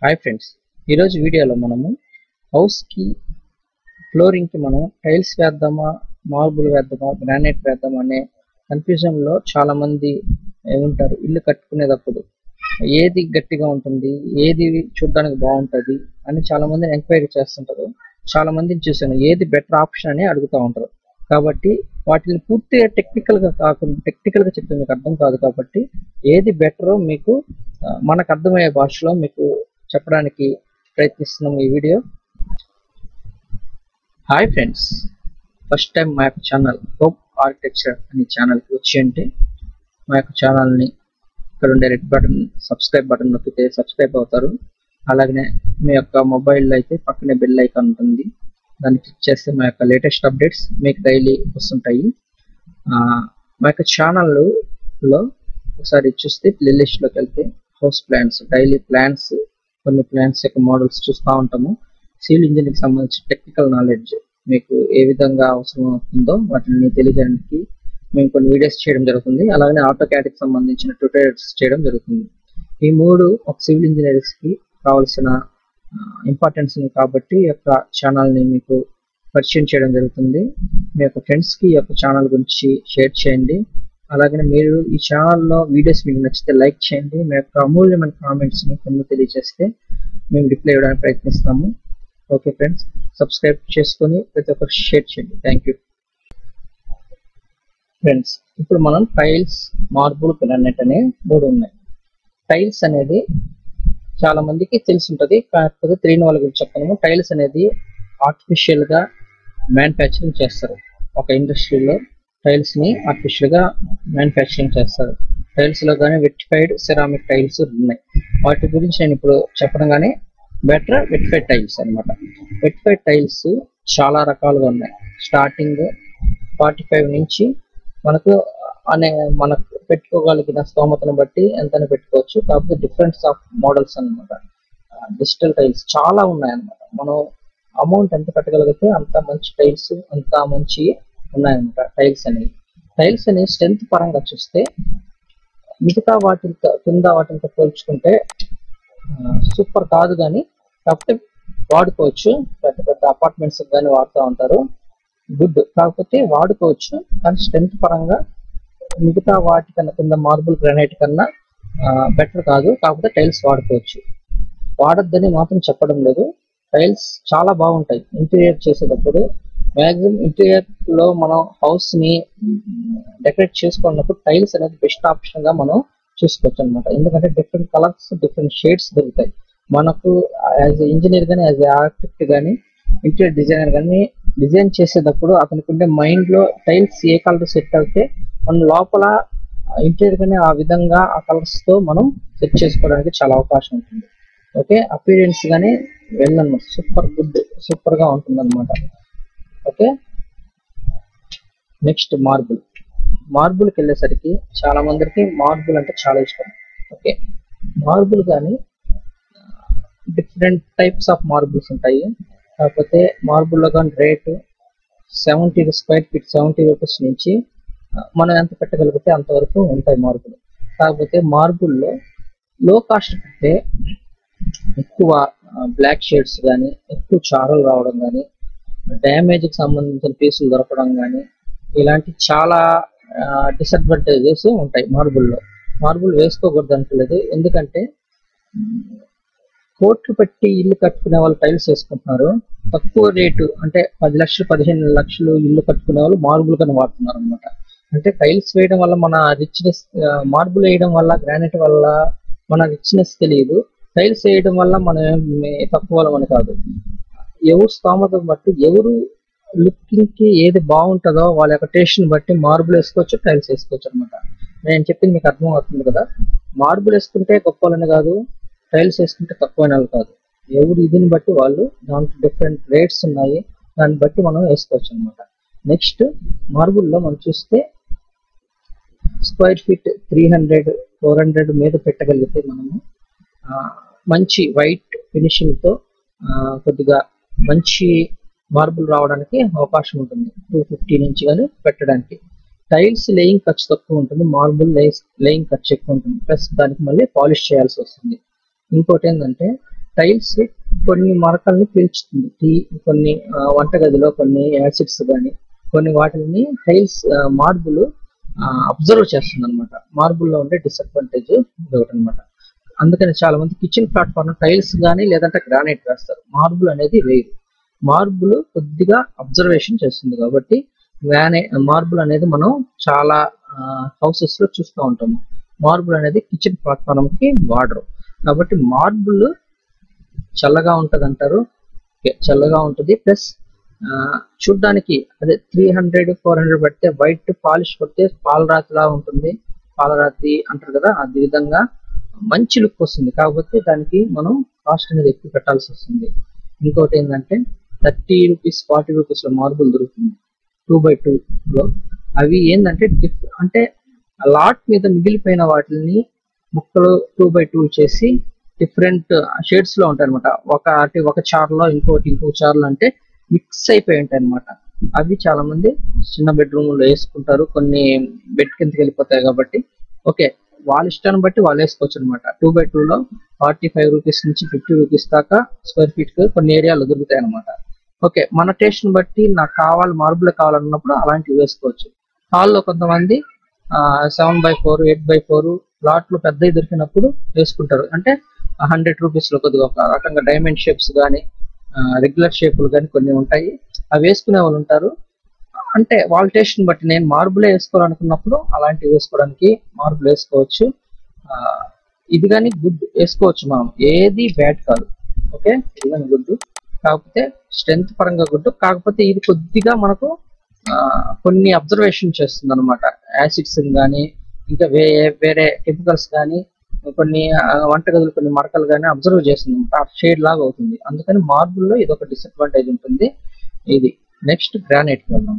hi friends ఈరోజు వీడియోలో మనము హౌస్కి ఫ్లోరింగ్కి మనం టైల్స్ వేద్దామా మార్బుల్ వేద్దామా గ్రానైట్ వేద్దామా అనే కన్ఫ్యూజన్లో చాలా మంది ఉంటారు ఇల్లు కట్టుకునేటప్పుడు ఏది గట్టిగా ఉంటుంది ఏది చూడడానికి బాగుంటుంది అని చాలా మంది ఎంక్వైరీ చేస్తుంటారు చాలా మందిని చూశాను ఏది బెటర్ ఆప్షన్ అని అడుగుతూ ఉంటారు కాబట్టి వాటిని పూర్తిగా టెక్నికల్ గా కాకుండా టెక్నికల్ గా చెప్తే మీకు అర్థం కాదు కాబట్టి ఏది బెటరో మీకు ఆ, మనకు అర్థమయ్యే భాషలో మీకు చెప్పడానికి ప్రయత్నిస్తున్నాం ఈ video hi friends first time మా యొక్క ఛానల్ హోప్ ఆర్కిటెక్చర్ అనే ఛానల్కి వచ్చేయండి మా యొక్క ఛానల్ని ఇక్కడ ఉండే రెడ్ బటన్ సబ్స్క్రైబ్ బటన్ నొక్కితే సబ్స్క్రైబ్ అవుతారు అలాగనే మీ యొక్క మొబైల్లో అయితే పక్కనే బెల్ ఐకాన్ ఉంటుంది దాన్ని క్లిక్ చేస్తే మా యొక్క లేటెస్ట్ అప్డేట్స్ మీకు డైలీ వస్తుంటాయి ఆ, మా యొక్క ఛానల్లో ఒకసారి చూస్తే ప్లేలిస్ట్లోకి వెళ్తే హౌస్ ప్లాన్స్ డైలీ ప్లాన్స్ కొన్ని ప్లాన్స్ యొక్క మోడల్స్ చూస్తూ ఉంటాము సివిల్ ఇంజనీరింగ్ సంబంధించిన టెక్నికల్ నాలెడ్జ్ మీకు ఏ విధంగా అవసరం అవుతుందో వాటిని తెలియజేయడానికి మేము కొన్ని వీడియోస్ చేయడం జరుగుతుంది అలాగే ఆటో కి సంబంధించిన ట్యూటోరియల్స్ చేయడం జరుగుతుంది ఈ మూడు ఒక సివిల్ ఇంజనీర్స్ కి కావాల్సిన ఇంపార్టెన్స్ కాబట్టి ఈ యొక్క ఛానల్ ని మీకు పరిచయం చేయడం జరుగుతుంది మీ యొక్క ఫ్రెండ్స్ కి ఈ యొక్క ఛానల్ గురించి షేర్ చేయండి అలాగే మీరు ఈ ఛానల్లో వీడియోస్ మీకు నచ్చితే లైక్ చేయండి మీ యొక్క అమూల్యమైన కామెంట్స్ ని కింద తెలియజేస్తే మేము రిప్లై ఇవ్వడానికి ప్రయత్నిస్తాము ఓకే ఫ్రెండ్స్ సబ్స్క్రైబ్ చేసుకొని ప్రతి ఒక్కరు షేర్ చేయండి థ్యాంక్ యూ ఫ్రెండ్స్ ఇప్పుడు మనం టైల్స్ మార్బుల్ గ్రానైట్ అనే మూడు ఉన్నాయి టైల్స్ అనేది చాలా మందికి తెలిసి ఉంటుంది కాకపోతే తెలియని వాళ్ళ గురించి చెప్తాను టైల్స్ అనేది ఆర్టిఫిషియల్ గా మ్యానుఫ్యాక్చరింగ్ చేస్తారు ఒక ఇండస్ట్రీలో టైల్స్ ని ఆర్టిఫిషియల్ గా మ్యానుఫ్యాక్చరింగ్ చేస్తారు టైల్స్ లో కానీ వెట్టిఫైడ్ సెరామిక్ టైల్స్ ఉన్నాయి వాటి గురించి నేను ఇప్పుడు చెప్పడం కానీ బెటర్ వెట్టిఫైడ్ టైల్స్ అన్నమాట వెట్టిఫైడ్ టైల్స్ చాలా రకాలుగా ఉన్నాయి స్టార్టింగ్ ఫార్టీ ఫైవ్ నుంచి మనకు అనే మనకు పెట్టుకోగలిగిన స్తోమతను బట్టి ఎంతని పెట్టుకోవచ్చు కాకపోతే డిఫరెన్స్ ఆఫ్ మోడల్స్ అన్నమాట డిజిటల్ టైల్స్ చాలా ఉన్నాయి అన్నమాట మనం అమౌంట్ ఎంత పెట్టగలిగితే అంత మంచి టైల్స్ అంత మంచి ఉన్నాయన్నమాట టైల్స్ అనేవి టైల్స్ అనేవి స్ట్రెంత్ పరంగా చూస్తే మిగతా వాటితో కింద వాటితో పోల్చుకుంటే సూపర్ కాదు కానీ కాకపోతే వాడుకోవచ్చు పెద్ద పెద్ద అపార్ట్మెంట్స్ కానీ వాడుతూ ఉంటారు గుడ్ కాకపోతే వాడుకోవచ్చు కానీ స్ట్రెంత్ పరంగా మిగతా వాటి కన్నా కింద మార్బుల్ గ్రానైట్ కన్నా బెటర్ కాదు కాకపోతే టైల్స్ వాడుకోవచ్చు వాడొద్దని మాత్రం చెప్పడం లేదు టైల్స్ చాలా బాగుంటాయి ఇంటీరియర్ చేసేటప్పుడు మ్యాక్సిమం ఇంటీరియర్ లో మనం హౌస్ ని డెకరేట్ చేసుకున్నప్పుడు టైల్స్ అనేది బెస్ట్ ఆప్షన్ గా మనం చూసుకోవచ్చు అనమాట ఎందుకంటే డిఫరెంట్ కలర్స్ డిఫరెంట్ షేడ్స్ దొరుకుతాయి మనకు యాజ్ ఇంజనీర్ కానీ యాజ్ ఆర్కిటెక్ట్ కానీ ఇంటీరియర్ డిజైనర్ కానీ డిజైన్ చేసేటప్పుడు అతనికి ఉండే మైండ్ లో టైల్స్ ఏ కలర్ సెట్ అవుతే మన లోపల ఇంటీరియర్ కానీ ఆ విధంగా ఆ కలర్స్ తో మనం సెట్ చేసుకోవడానికి చాలా అవకాశం ఉంటుంది ఓకే అపీరియన్స్ కానీ వెళ్ళనమాట సూపర్ గుడ్ సూపర్ గా ఉంటుంది అనమాట ఓకే నెక్స్ట్ మార్బుల్ మార్బుల్కి వెళ్ళేసరికి చాలా మందికి మార్బుల్ అంటే చాలా ఇష్టం ఓకే మార్బుల్ కానీ డిఫరెంట్ టైప్స్ ఆఫ్ మార్బుల్స్ ఉంటాయి కాకపోతే మార్బుల్లో కానీ rate seventy square feet seventy rupees నుంచి ఆ, మనం ఎంత పెట్టగలిగితే అంతవరకు ఉంటాయి మార్బుల్ కాకపోతే మార్బుల్లో లో కాస్ట్ పెడితే ఎక్కువ బ్లాక్ షేడ్స్ కానీ ఎక్కువ చారలు రావడం కానీ డ్యామేజ్ కి సంబంధించిన పీసులు దొరకడం కానీ ఇలాంటి చాలా డిసడ్వాంటేజెస్ ఉంటాయి మార్బుల్లో మార్బుల్ వేసుకోకూడదు అంటలేదు ఎందుకంటే మ్, కోట్లు పెట్టి ఇల్లు కట్టుకునే వాళ్ళు టైల్స్ వేసుకుంటున్నారు తక్కువ రేటు అంటే పది లక్షలు పదిహేను లక్షలు ఇల్లు కట్టుకునే వాళ్ళు మార్బుల్ కన్నా వాడుతున్నారు అనమాట అంటే టైల్స్ వేయడం వల్ల మన రిచ్నెస్ మార్బుల్ వేయడం వల్ల గ్రానైట్ వల్ల మన రిచ్నెస్ తెలియదు టైల్స్ వేయడం వల్ల మనం ఏం తక్కువ వాళ్ళమని కాదు ఎవరు స్తోమత బట్టి ఎవరు లుకింగ్ కి ఏది బాగుంటుందో వాళ్ళ యొక్క టేస్ట్ ని బట్టి మార్బుల్ వేసుకోవచ్చు టైల్స్ వేసుకోవచ్చు అనమాట నేను చెప్పింది మీకు అర్థం అవుతుంది కదా మార్బుల్ వేసుకుంటే గొప్ప వాళ్ళని కాదు టైల్స్ వేసుకుంటే తక్కువ వాళ్ళు కాదు ఎవరు ఇదిని బట్టి వాళ్ళు దాంట్లో డిఫరెంట్ రేట్స్ ఉన్నాయి దాన్ని బట్టి మనం వేసుకోవచ్చు అనమాట నెక్స్ట్ మార్బుల్లో మనం చూస్తే square feet three hundred four hundred మీద పెట్టగలిగితే మనము ఆ, మంచి వైట్ ఫినిషింగ్ తో ఆ, కొద్దిగా మంచి మార్బుల్ రావడానికి అవకాశం ఉంటుంది టూ ఫిఫ్టీ నుంచి కానీ పెట్టడానికి టైల్స్ లేయింగ్ ఖర్చు తక్కువ ఉంటుంది మార్బుల్ లేయింగ్ ఖర్చు ఎక్కువ ఉంటుంది ప్లస్ దానికి మళ్ళీ పాలిష్ చేయాల్సి వస్తుంది ఇంకోటి ఏంటంటే టైల్స్ కొన్ని మరకల్ని పీల్చుతుంది టీ కొన్ని ఆ, వంటగదిలో కొన్ని యాసిడ్స్ కానీ కొన్ని వాటిని టైల్స్ మార్బుల్ అబ్జర్వ్ చేస్తుంది అనమాట మార్బుల్లో ఉండే డిసడ్వాంటేజ్ ఇది ఒకటి అనమాట అందుకని చాలా మంది కిచెన్ ప్లాట్ఫామ్ టైల్స్ కానీ లేదంటే గ్రానైట్ వేస్తారు మార్బుల్ అనేది వేరు మార్బుల్ కొద్దిగా అబ్జర్వేషన్ చేస్తుంది కాబట్టి గ్రానై మార్బుల్ అనేది మనం చాలా హౌసెస్ లో చూస్తూ ఉంటాము మార్బుల్ అనేది కిచెన్ ప్లాట్ఫామ్ కి వాడరు కాబట్టి మార్బుల్ చల్లగా ఉంటది అంటారు ఓకే, చల్లగా ఉంటుంది ప్లస్ చూడ్డానికి అదే త్రీ హండ్రెడ్ ఫోర్ హండ్రెడ్ పడితే వైట్ పాలిష్ కొడితే పాలరాతిలా ఉంటుంది పాలరాతి అంటారు కదా అది విధంగా మంచి లుక్ వస్తుంది కాకపోతే దానికి మనం కాస్ట్ అనేది ఎక్కువ పెట్టాల్సి వస్తుంది ఇంకోటి ఏంటంటే థర్టీ రూపీస్ ఫార్టీ రూపీస్ లో మార్బుల్ దొరుకుతుంది టూ బై టూ లో అవి ఏంటంటే డిఫ్ అంటే లాట్ మీద మిగిలిపోయిన వాటిని ముక్కలు టూ బై టూ చేసి డిఫరెంట్ షేడ్స్ లో ఉంటాయి అనమాట ఒక అంటే ఒక చార్లో ఇంకోటి ఇంకో చార్లో అంటే మిక్స్ అయిపోయి ఉంటాయి అనమాట అవి చాలా మంది చిన్న బెడ్రూమ్ లో వేసుకుంటారు కొన్ని బెడ్ కిందకి వెళ్ళిపోతాయి కాబట్టి ఓకే వాళ్ళ ఇష్టాన్ని బట్టి వాళ్ళు వేసుకోవచ్చు అనమాట టూ బై టూ లో ఫార్టీ ఫైవ్ రూపీస్ నుంచి ఫిఫ్టీ రూపీస్ దాకా స్క్వేర్ ఫీట్ కి కొన్ని ఏరియాలో దొరుకుతాయి అనమాట ఓకే మన టేస్ట్ ని బట్టి నాకు కావాలి మార్బుల్ కావాలన్నప్పుడు అలాంటివి వేసుకోవచ్చు హాల్లో కొంతమంది seven by four eight by four లాట్లు పెద్దవి దొరికినప్పుడు వేసుకుంటారు అంటే హండ్రెడ్ రూపీస్ లో కొద్దిగా ఒక రకంగా డైమండ్ షేప్స్ కానీ రెగ్యులర్ షేపులు కానీ కొన్ని ఉంటాయి అవి వేసుకునే వాళ్ళు ఉంటారు అంటే వాళ్ళ టేస్ట్ ని బట్టి నేను మార్బులే వేసుకోవాలనుకున్నప్పుడు అలాంటివి వేసుకోవడానికి మార్బుల్ వేసుకోవచ్చు ఆ, ఇది కానీ గుడ్ వేసుకోవచ్చు మనం ఏది బ్యాడ్ కాదు ఓకే ఇది కానీ గుడ్ కాకపోతే స్ట్రెంత్ పరంగా గుడ్ కాకపోతే ఇది కొద్దిగా మనకు ఆ, కొన్ని అబ్జర్వేషన్ చేస్తుంది అనమాట యాసిడ్స్ కానీ ఇంకా వే వేరే కెమికల్స్ కానీ కొన్ని ఆ, వంటగదులు కొన్ని మరకలు కానీ అబ్జర్వ్ చేస్తుంది అనమాట షేడ్ లాగా అవుతుంది అందుకని మార్బుల్ లో ఇది ఒక డిసడ్వాంటేజ్ ఉంటుంది ఇది నెక్స్ట్ గ్రానైట్ వెళ్దాం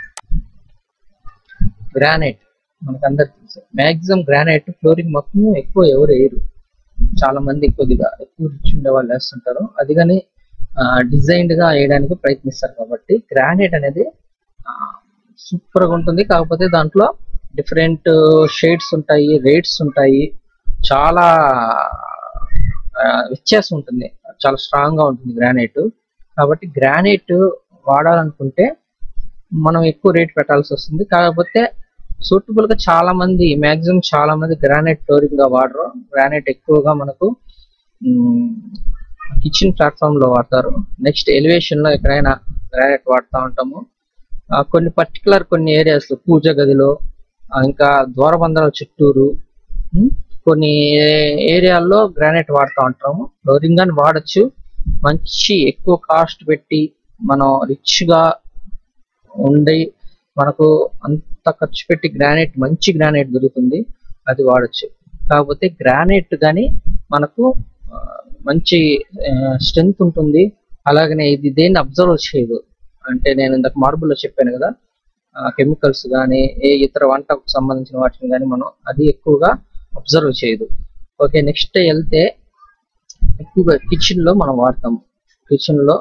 గ్రానైట్ మనకు అందరికి తెలుసు మాక్సిమం గ్రానైట్ ఫ్లోరింగ్ మొత్తం ఎక్కువ ఎవరు వేయరు చాలా మంది కొద్దిగా ఎక్కువ రిచ్ ఉండే వాళ్ళు వేస్తుంటారు అది కానీ డిజైన్డ్ గా వేయడానికి ప్రయత్నిస్తారు కాబట్టి గ్రానైట్ అనేది సూపర్ గా ఉంటుంది కాకపోతే దాంట్లో డిఫరెంట్ షేడ్స్ ఉంటాయి రేట్స్ ఉంటాయి చాలా ఆ, వ్యత్యాసం ఉంటుంది చాలా స్ట్రాంగ్ గా ఉంటుంది గ్రానైట్ కాబట్టి గ్రానైట్ వాడాలనుకుంటే మనం ఎక్కువ రేట్ పెట్టాల్సి వస్తుంది కాకపోతే సూటబుల్ గా చాలా మంది మాక్సిమం చాలా మంది గ్రానైట్ ఫ్లోరింగ్ గా వాడరు గ్రానైట్ ఎక్కువగా మనకు కిచెన్ ప్లాట్ఫామ్ లో వాడతారు నెక్స్ట్ ఎలివేషన్ లో ఎక్కడైనా గ్రానైట్ వాడుతూ ఉంటాము ఆ, కొన్ని పర్టికులర్ కొన్ని ఏరియాస్ లో పూజ గదిలో ఆ, ఇంకా ద్వారబంధాల చుట్టూరు ఉమ్, కొన్ని ఏరియాల్లో గ్రానైట్ వాడుతూ ఉంటాము ఫ్లోరింగ్ అని వాడచ్చు మంచి ఎక్కువ కాస్ట్ పెట్టి మనం రిచ్ గా ఉండి మనకు అంత ఖర్చు పెట్టి గ్రానైట్ మంచి గ్రానైట్ దొరుకుతుంది అది వాడచ్చు కాకపోతే గ్రానైట్ కానీ మనకు ఆ, మంచి స్ట్రెంగ్త్ ఉంటుంది అలాగనే ఇది దేన్ని అబ్జర్వ్ చేయదు అంటే నేను ఇందాక మార్బుల్ లో చెప్పాను కదా కెమికల్స్ కానీ ఏ ఇతర వంటకు సంబంధించిన వాటిని కానీ మనం అది ఎక్కువగా అబ్జర్వ్ చేయదు ఓకే నెక్స్ట్ వెళ్తే ఎక్కువగా కిచెన్ లో మనం వాడతాము కిచెన్ లో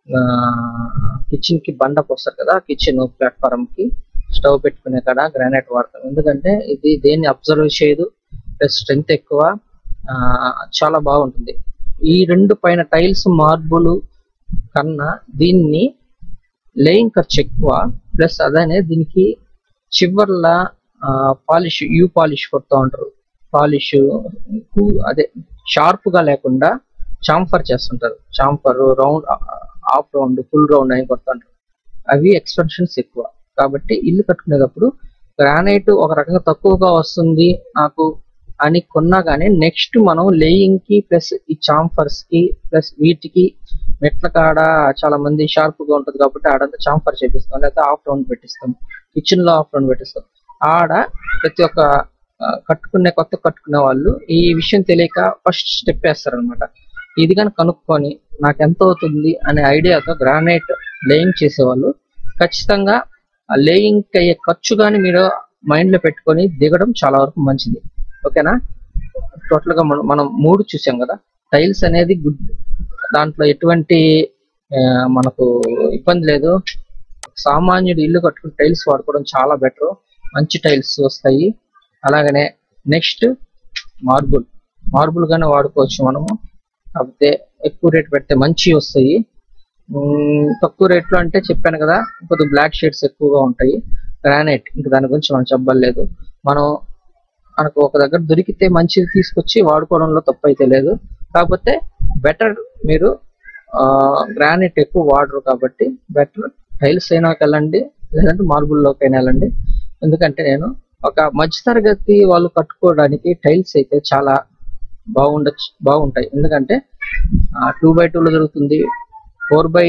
కిచెన్ కి బండ పోస్తారు కదా కిచెన్ ప్లాట్ఫారం కి స్టవ్ పెట్టుకునే కాడ గ్రానైట్ వాడతాం ఎందుకంటే ఇది దేన్ని అబ్జర్వ్ చేయదు ప్లస్ స్ట్రెంత్ ఎక్కువ ఆ, చాలా బాగుంటుంది ఈ రెండు పైన టైల్స్ మార్బుల్ కన్నా దీన్ని లేయింగ్ ఖర్చు ఎక్కువ ప్లస్ అదనే దీనికి చివర్ల పాలిష్ యూ పాలిష్ కొడుతూ ఉంటారు పాలిష్ అదే షార్ప్ గా లేకుండా చాంఫర్ చేస్తుంటారు chamfer round half round full round అని కొడుతుంటారు అవి ఎక్స్పెన్షన్స్ ఎక్కువ కాబట్టి ఇల్లు కట్టుకునేటప్పుడు గ్రానైట్ ఒక రకంగా తక్కువగా వస్తుంది నాకు అని కొన్నా కానీ నెక్స్ట్ మనం లేయింగ్ కి ప్లస్ ఈ చాంఫర్స్ కి ప్లస్ వీటికి మెట్ల కాడ చాలా మంది షార్ప్ గా ఉంటుంది కాబట్టి ఆడంతా చాంఫర్ చేపిస్తాం లేకపోతే హాఫ్ రౌండ్ పెట్టిస్తాం కిచెన్ లో హాఫ్ రౌండ్ పెట్టిస్తాం ఆడ ప్రతి ఒక్క ఆ, కట్టుకునే కొత్త కట్టుకునే వాళ్ళు ఈ విషయం తెలియక ఫస్ట్ స్టెప్ వేస్తారు అనమాట ఇది కానీ కనుక్కొని నాకు ఎంత అవుతుంది అనే ఐడియాతో గ్రానైట్ లేయింగ్ చేసేవాళ్ళు ఖచ్చితంగా ఆ లేయింగ్ అయ్యే ఖర్చు కానీ మీరు మైండ్ లో పెట్టుకొని దిగడం చాలా వరకు మంచిది ఓకేనా టోటల్ గా మనం మనం మూడు చూసాం కదా టైల్స్ అనేది గుడ్ దాంట్లో ఎటువంటి ఆ, మనకు ఇబ్బంది లేదు సామాన్యుడు ఇల్లు కట్టుకుని టైల్స్ వాడుకోవడం చాలా బెటర్ మంచి టైల్స్ వస్తాయి అలాగనే నెక్స్ట్ మార్బుల్ మార్బుల్ గానే వాడుకోవచ్చు మనము కాకపోతే ఎక్కువ రేట్ పెడితే మంచి వస్తాయి మ్మ్, తక్కువ రేట్లో అంటే చెప్పాను కదా కొద్దిగా బ్లాక్ షేడ్స్ ఎక్కువగా ఉంటాయి గ్రానైట్ ఇంకా దాని గురించి మనం చెప్పలేదు మనం మనకు ఒక దగ్గర దొరికితే మంచిది తీసుకొచ్చి వాడుకోవడంలో తప్పు అయితే లేదు కాకపోతే బెటర్ మీరు గ్రానైట్ ఎక్కువ వాడరు కాబట్టి బెటర్ టైల్స్ అయినాకి వెళ్ళండి లేదంటే మార్బుల్లోకి అయినా వెళ్ళండి ఎందుకంటే నేను ఒక మధ్యతరగతి వాళ్ళు కట్టుకోవడానికి టైల్స్ అయితే చాలా బాగుండొచ్చు బాగుంటాయి ఎందుకంటే టూ బై లో దొరుకుతుంది ఫోర్ బై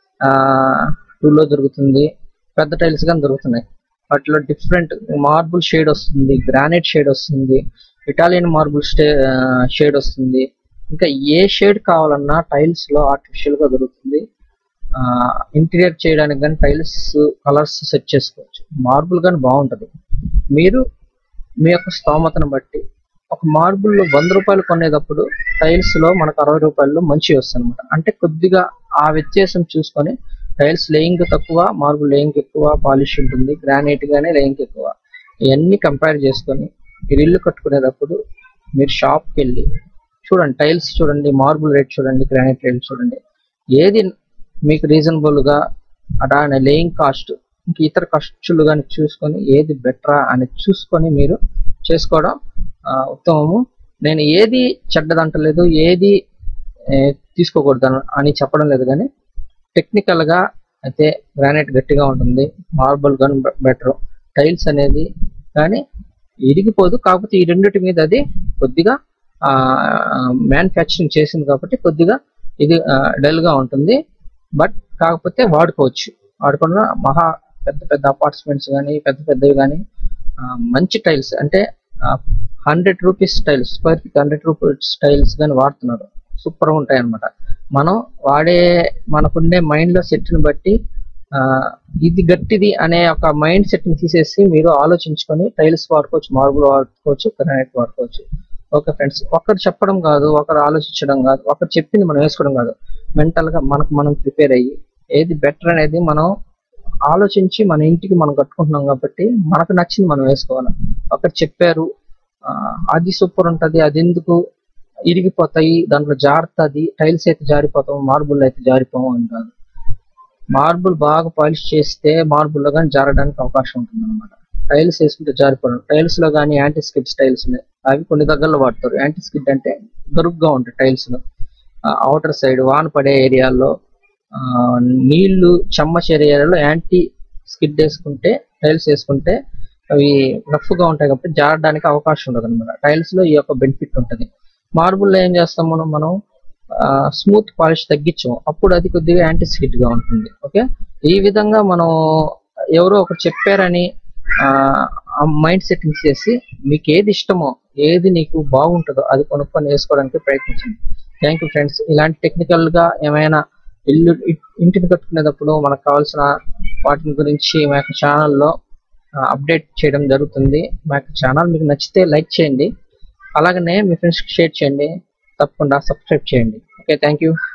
లో దొరుకుతుంది పెద్ద టైల్స్ కానీ దొరుకుతున్నాయి వాటిలో డిఫరెంట్ మార్బుల్ షేడ్ వస్తుంది గ్రానైట్ షేడ్ వస్తుంది ఇటాలియన్ మార్బుల్ స్టే షేడ్ వస్తుంది ఇంకా ఏ షేడ్ కావాలన్నా టైల్స్ లో ఆర్టిఫిషియల్ గా దొరుకుతుంది ఇంటీరియర్ చేయడానికి కానీ టైల్స్ కలర్స్ సెట్ చేసుకోవచ్చు మార్బుల్ కానీ బాగుంటది మీరు మీ యొక్క స్తోమతను బట్టి ఒక మార్బుల్ వంద రూపాయలు కొనేటప్పుడు టైల్స్ లో మనకు అరవై రూపాయలు మంచి వస్తుంది అనమాట అంటే కొద్దిగా ఆ వ్యత్యాసం చూసుకొని టైల్స్ లేయింగ్ తక్కువ మార్బుల్ లేయింగ్ ఎక్కువ పాలిష్ ఉంటుంది గ్రానైట్ గానే లేయింగ్ ఎక్కువ ఇవన్నీ కంపేర్ చేసుకొని మీరు ఇల్లు కట్టుకునేటప్పుడు మీరు షాప్కి వెళ్ళి చూడండి టైల్స్ చూడండి మార్బుల్ రేట్ చూడండి గ్రానైట్ రేట్ చూడండి ఏది మీకు రీజనబుల్ గా అలా లేయింగ్ కాస్ట్ ఇంక ఇతర ఖర్చులు కానీ చూసుకొని ఏది బెటరా అని చూసుకొని మీరు చేసుకోవడం ఆ, ఉత్తమము నేను ఏది చెడ్డదంటలేదు ఏది ఏ, తీసుకోకూడదు అని- అని చెప్పడం లేదు కానీ టెక్నికల్ గా అయితే గ్రానైట్ గట్టిగా ఉంటుంది మార్బుల్ గన్ బెటర్ టైల్స్ అనేది కానీ ఇరిగిపోదు కాకపోతే ఈ రెండిటి మీద అది కొద్దిగా మ్యానుఫ్యాక్చరింగ్ చేసింది కాబట్టి కొద్దిగా ఇది డల్ గా ఉంటుంది బట్ కాకపోతే వాడుకోవచ్చు వాడుకున్న మహా పెద్ద పెద్ద అపార్ట్మెంట్స్ కానీ పెద్ద పెద్దవి కానీ మంచి టైల్స్ అంటే hundred rupees tiles square feet hundred rupees tiles కానీ వాడుతున్నారు సూపర్ గా ఉంటాయి అన్నమాట మనం వాడే మనకుండే మైండ్ లో సెట్ ని బట్టి ఆ, ఇది గట్టిది అనే ఒక మైండ్ సెట్ ని తీసేసి మీరు ఆలోచించుకొని టైల్స్ వాడుకోవచ్చు మార్బుల్ వాడుకోవచ్చు గ్రానైట్ వాడుకోవచ్చు ఓకే ఫ్రెండ్స్ ఒకరు చెప్పడం కాదు ఒకరు ఆలోచించడం కాదు ఒకరు చెప్పింది మనం వేసుకోవడం కాదు మెంటల్ గా మనకు మనం ప్రిపేర్ అయ్యి ఏది బెటర్ అనేది మనం ఆలోచించి మన ఇంటికి మనం కట్టుకుంటున్నాం కాబట్టి మనకు నచ్చింది మనం వేసుకోవాలి ఒకరు చెప్పారు ఆ, అది సూపర్ ఉంటది అది ఎందుకు ఇరిగిపోతాయి దాంట్లో జారుతుంది టైల్స్ అయితే జారిపోతాం మార్బుల్ అయితే జారిపోము అని కాదు మార్బుల్ బాగా పాలిష్ చేస్తే మార్బుల్ లో కానీ జారడానికి అవకాశం ఉంటుంది అనమాట టైల్స్ వేసుకుంటే జారిపోవడం టైల్స్ లో కానీ యాంటీ స్కిడ్ టైల్స్ ఉన్నాయి అవి కొన్ని దగ్గరలో వాడతారు యాంటీ స్కిడ్ అంటే గరుగ్గా ఉంటాయి టైల్స్ లో అవుటర్ సైడ్ వాన పడే ఏరియాల్లో ఆ, నీళ్లు చెమ్మ చేరే ఏరియాలో యాంటీ స్కిడ్ వేసుకుంటే టైల్స్ వేసుకుంటే అవి రఫ్ గా ఉంటాయి కాబట్టి జారడానికి అవకాశం ఉండదు అనమాట టైల్స్ లో ఈ యొక్క బెనిఫిట్ ఉంటుంది మార్బుల్ లో ఏం చేస్తాం మనం మనం స్మూత్ పాలిష్ తగ్గించాం అప్పుడు అది కొద్దిగా యాంటీ స్కిడ్ గా ఉంటుంది ఓకే ఈ విధంగా మనం ఎవరో ఒకరు చెప్పారని ఆ మైండ్ సెట్టింగ్ చేసి మీకు ఏది ఇష్టమో ఏది నీకు బాగుంటుందో అది కొనుక్కొని వేసుకోవడానికి ప్రయత్నించండి థ్యాంక్ యూ ఫ్రెండ్స్ ఇలాంటి టెక్నికల్ గా ఏమైనా ఇల్లు ఇ- ఇంటిని కట్టుకునేటప్పుడు మనకు కావాల్సిన వాటిని గురించి మా యొక్క ఛానల్లో అప్డేట్ చేయడం జరుగుతుంది మా యొక్క ఛానల్ మీకు నచ్చితే లైక్ చేయండి అలాగనే మీ ఫ్రెండ్స్కి షేర్ చేయండి తప్పకుండా సబ్స్క్రైబ్ చేయండి ఓకే థ్యాంక్ యూ